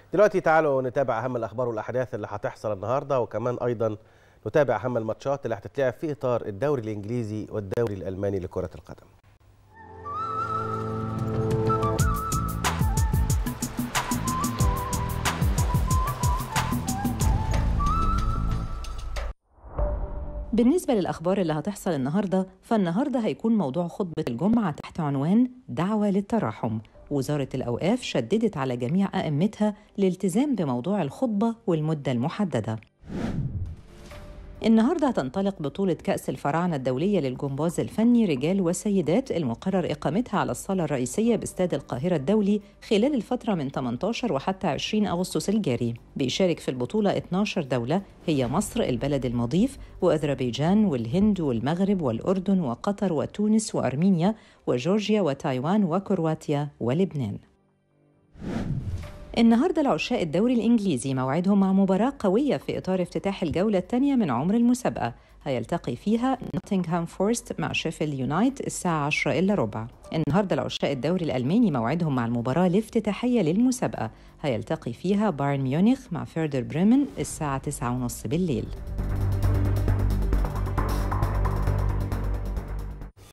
دلوقتي تعالوا نتابع اهم الاخبار والاحداث اللي هتحصل النهارده وكمان ايضا نتابع اهم الماتشات اللي هتتلعب في اطار الدوري الانجليزي والدوري الالماني لكره القدم بالنسبة للأخبار اللي هتحصل النهاردة فالنهاردة هيكون موضوع خطبة الجمعة تحت عنوان دعوة للتراحم وزارة الأوقاف شددت على جميع أئمتها الالتزام بموضوع الخطبة والمدة المحددة النهارده هتنطلق بطولة كأس الفراعنة الدولية للجمباز الفني رجال وسيدات المقرر إقامتها على الصالة الرئيسية باستاد القاهرة الدولي خلال الفترة من 18 وحتى 20 أغسطس الجاري. بيشارك في البطولة 12 دولة هي مصر البلد المضيف وأذربيجان والهند والمغرب والأردن وقطر وتونس وأرمينيا وجورجيا وتايوان وكرواتيا ولبنان. النهارده العشاء الدوري الإنجليزي موعدهم مع مباراة قوية في إطار افتتاح الجولة الثانية من عمر المسابقة هيلتقي فيها نوتنغهام فورست مع شيفيلد يونايت الساعة 10 إلا ربع النهارده العشاء الدوري الألماني موعدهم مع المباراة الافتتاحية للمسابقة هيلتقي فيها بايرن ميونخ مع فيردر بريمن الساعة 9:30 بالليل